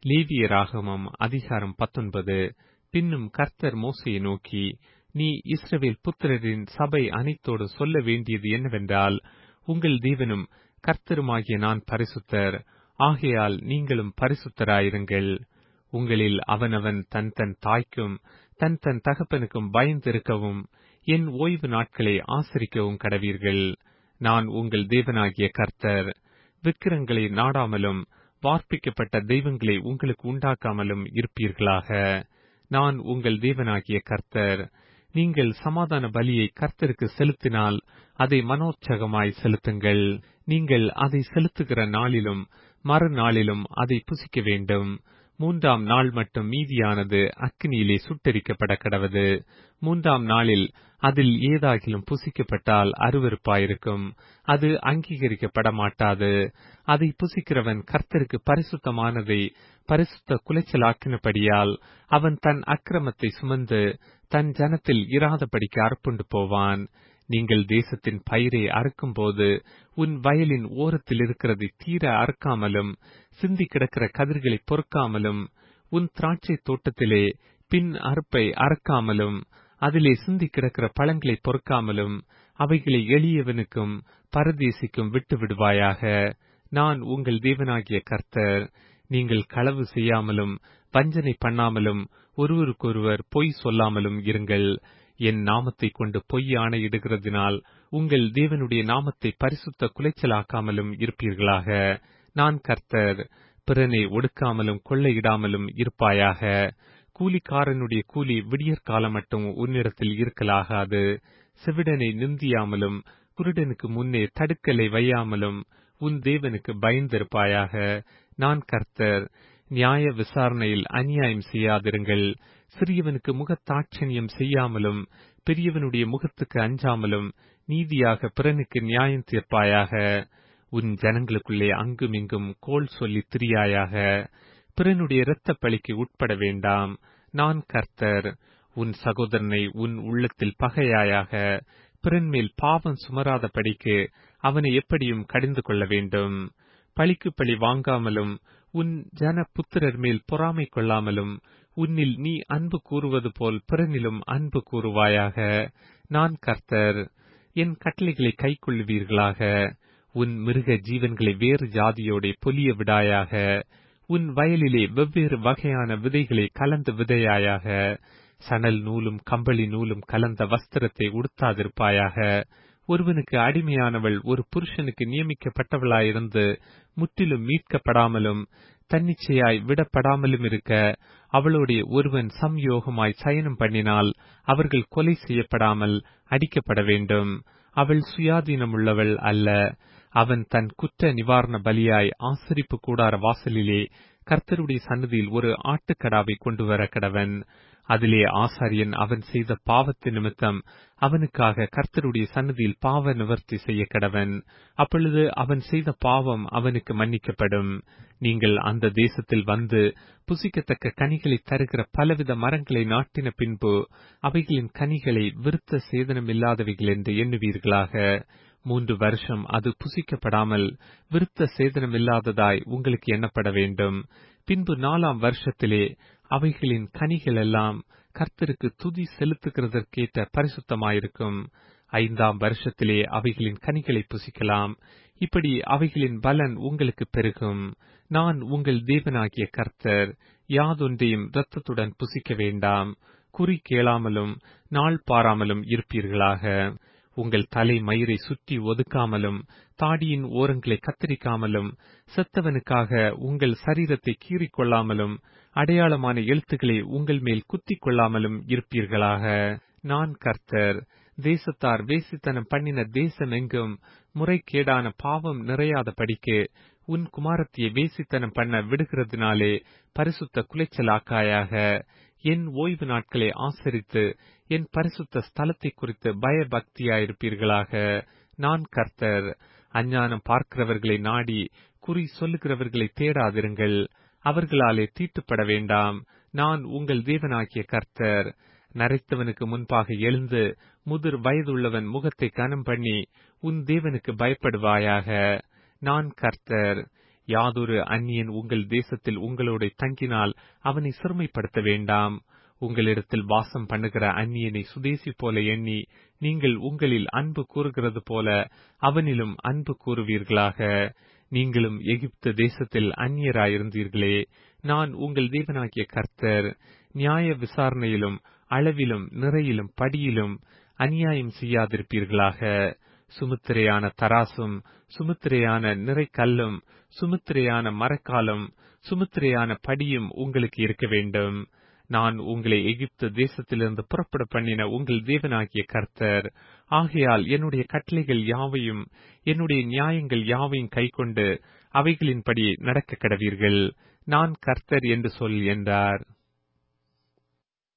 லேவியராகமம் அதிகாரம் பத்தொன்பது பின்னும் கர்த்தர் மோசையை நோக்கி நீ இஸ்ரவேல் புத்திரரின் சபை அனைத்தோடு சொல்ல வேண்டியது என்னவென்றால் உங்கள் தேவனும் கர்த்தருமாகிய நான் பரிசுத்தர் ஆகையால் நீங்களும் பரிசுத்தராயிருங்கள் உங்களில் அவனவன் தன் தன் தாய்க்கும் தன் தன் தகப்பனுக்கும் பயந்திருக்கவும் என் ஓய்வு நாட்களை ஆசரிக்கவும் கடவீர்கள் நான் உங்கள் தேவனாகிய கர்த்தர் விக்கிரங்களை நாடாமலும் வார்ப்பிக்கப்பட்ட தெய்வங்களை உங்களுக்கு உண்டாக்காமலும் இருப்பீர்களாக நான் உங்கள் தேவனாகிய கர்த்தர் நீங்கள் சமாதான பலியை கர்த்தருக்கு செலுத்தினால் அதை மனோற்சகமாய் செலுத்துங்கள் நீங்கள் அதை செலுத்துகிற நாளிலும் மறுநாளிலும் அதை புசிக்க வேண்டும் மூன்றாம் நாள் மட்டும் மீதியானது அக்னியிலே சுட்டரிக்கப்பட கடவது மூன்றாம் நாளில் அதில் ஏதாகிலும் புசிக்கப்பட்டால் அருவருப்பாயிருக்கும் அது அங்கீகரிக்கப்பட மாட்டாது அதை புசிக்கிறவன் கர்த்தருக்கு பரிசுத்தமானதை பரிசுத்த குலைச்சலாக்கினபடியால் அவன் தன் அக்கிரமத்தை சுமந்து தன் ஜனத்தில் இராதபடிக்கு அறுப்புண்டு போவான் நீங்கள் தேசத்தின் பயிரை அறுக்கும்போது உன் வயலின் ஓரத்தில் இருக்கிறதை தீர அறுக்காமலும் சிந்தி கிடக்கிற கதிர்களை பொறுக்காமலும் உன் திராட்சை தோட்டத்திலே பின் அறுப்பை அறுக்காமலும் அதிலே சிந்தி கிடக்கிற பழங்களை பொறுக்காமலும் அவைகளை எளியவனுக்கும் பரதேசிக்கும் விட்டு விடுவாயாக நான் உங்கள் தேவனாகிய கர்த்தர் நீங்கள் களவு செய்யாமலும் வஞ்சனை பண்ணாமலும் ஒருவருக்கொருவர் பொய் சொல்லாமலும் இருங்கள் என் நாமத்தை கொண்டு பொய் ஆணையிடுகிறதினால் உங்கள் தேவனுடைய நாமத்தை பரிசுத்த குலைச்சலாக்காமலும் இருப்பீர்களாக நான் கர்த்தர் பிறனை ஒடுக்காமலும் கொள்ளையிடாமலும் இருப்பாயாக கூலிக்காரனுடைய கூலி விடியற் காலம் மட்டும் உன்னிடத்தில் இருக்கலாகாது செவிடனை நிந்தியாமலும் குருடனுக்கு முன்னே தடுக்கலை வையாமலும் உன் தேவனுக்கு பயந்திருப்பாயாக நான் கர்த்தர் நியாய விசாரணையில் அநியாயம் செய்யாதிருங்கள் சிறியவனுக்கு முகத்தாட்சணியம் செய்யாமலும் பெரியவனுடைய முகத்துக்கு அஞ்சாமலும் நீதியாக பிறனுக்கு நியாயம் தீர்ப்பாயாக உன் ஜனங்களுக்குள்ளே அங்கும் இங்கும் கோல் சொல்லி திரியாயாக பிறனுடைய இரத்த பழிக்கு உட்பட வேண்டாம் நான் கர்த்தர் உன் சகோதரனை உன் உள்ளத்தில் பகையாயாக பிறன் மேல் பாவம் சுமராத படிக்கு அவனை எப்படியும் கடிந்து கொள்ள வேண்டும் பழிக்கு பழி வாங்காமலும் உன் ஜன புத்திரர் மேல் பொறாமை கொள்ளாமலும் உன்னில் நீ அன்பு கூறுவது போல் பிறனிலும் அன்பு கூறுவாயாக நான் கர்த்தர் என் கட்டளைகளை கை கொள்ளுவீர்களாக உன் மிருக ஜீவன்களை வேறு ஜாதியோட பொலிய விடாயாக உன் வயலிலே வெவ்வேறு வகையான விதைகளை கலந்து விதையாயாக சணல் நூலும் கம்பளி நூலும் கலந்த வஸ்திரத்தை உடுத்தாதிருப்பாயாக ஒருவனுக்கு அடிமையானவள் ஒரு புருஷனுக்கு நியமிக்கப்பட்டவளாயிருந்து முற்றிலும் மீட்கப்படாமலும் தன்னிச்சையாய் விடப்படாமலும் இருக்க அவளுடைய ஒருவன் சம்யோகமாய் சயனம் பண்ணினால் அவர்கள் கொலை செய்யப்படாமல் அடிக்கப்பட வேண்டும் அவள் சுயாதீனமுள்ளவள் அல்ல அவன் தன் குற்ற நிவாரண பலியாய் ஆசரிப்பு கூடார வாசலிலே கர்த்தருடைய சன்னதியில் ஒரு ஆட்டுக்கடாவை கொண்டு வர கடவன் அதிலே ஆசாரியன் அவன் செய்த பாவத்து நிமித்தம் அவனுக்காக கர்த்தருடைய சன்னதியில் பாவ நிவர்த்தி செய்ய கடவன் அப்பொழுது அவன் செய்த பாவம் அவனுக்கு மன்னிக்கப்படும் நீங்கள் அந்த தேசத்தில் வந்து புசிக்கத்தக்க கனிகளை தருகிற பலவித மரங்களை நாட்டின பின்பு அவைகளின் கனிகளை விருத்த சேதனம் இல்லாதவைகள் என்று எண்ணுவீர்களாக மூன்று வருஷம் அது புசிக்கப்படாமல் விருத்த சேதனம் இல்லாததாய் உங்களுக்கு எண்ணப்பட வேண்டும் பின்பு நாலாம் வருஷத்திலே அவைகளின் கனிகள் எல்லாம் கர்த்தருக்கு துதி செலுத்துகிறதற்கேற்ற பரிசுத்தமாயிருக்கும் ஐந்தாம் வருஷத்திலே அவைகளின் கனிகளை புசிக்கலாம் இப்படி அவைகளின் பலன் உங்களுக்கு பெருகும் நான் உங்கள் தேவனாகிய கர்த்தர் யாதொன்றையும் இரத்தத்துடன் புசிக்க வேண்டாம் குறி கேளாமலும் நாள் பாராமலும் இருப்பீர்களாக உங்கள் தலை மயிரை சுற்றி ஒதுக்காமலும் தாடியின் ஓரங்களை கத்தரிக்காமலும் செத்தவனுக்காக உங்கள் சரீரத்தை கீறிக்கொள்ளாமலும் அடையாளமான எழுத்துக்களை உங்கள் மேல் குத்திக் கொள்ளாமலும் இருப்பீர்களாக நான் கர்த்தர் தேசத்தார் வேசித்தனம் பண்ணின தேசம் எங்கும் முறைகேடான பாவம் நிறையாத படிக்கு உன் குமாரத்தியை வேசித்தனம் பண்ண விடுகிறதுனாலே பரிசுத்த குலைச்சலாக்காயாக என் ஓய்வு நாட்களை ஆசரித்து என் பரிசுத்த ஸ்தலத்தை குறித்து பயபக்தியாயிருப்பீர்களாக நான் கர்த்தர் அஞ்ஞானம் பார்க்கிறவர்களை நாடி குறி சொல்லுகிறவர்களை தேடாதிருங்கள் அவர்களாலே தீட்டுப்பட வேண்டாம் நான் உங்கள் தேவனாகிய கர்த்தர் நரைத்தவனுக்கு முன்பாக எழுந்து முதிர் வயதுள்ளவன் முகத்தை கனம் பண்ணி உன் தேவனுக்கு பயப்படுவாயாக நான் கர்த்தர் யாதொரு அந்நியன் உங்கள் தேசத்தில் உங்களோட தங்கினால் அவனை சிறுமைப்படுத்த வேண்டாம் உங்களிடத்தில் வாசம் பண்ணுகிற அந்நியனை சுதேசி போல எண்ணி நீங்கள் உங்களில் அன்பு கூறுகிறது போல அவனிலும் அன்பு கூறுவீர்களாக நீங்களும் எகிப்து தேசத்தில் அந்நியராயிருந்தீர்களே நான் உங்கள் தேவனாகிய கர்த்தர் நியாய விசாரணையிலும் அளவிலும் நிறையிலும் படியிலும் அநியாயம் செய்யாதிருப்பீர்களாக சுமுத்திரையான தராசும் சுமுத்திரையான நிறைக்கல்லும் சுமுத்திரையான மரக்காலும் சுமுத்திரையான படியும் உங்களுக்கு இருக்க வேண்டும் நான் உங்களை எகிப்து தேசத்திலிருந்து புறப்பட பண்ணின உங்கள் தேவனாகிய கர்த்தர் ஆகையால் என்னுடைய கட்டளைகள் யாவையும் என்னுடைய நியாயங்கள் யாவையும் கைக்கொண்டு அவைகளின்படி நடக்க கடவீர்கள் நான் கர்த்தர் என்று சொல் என்றார்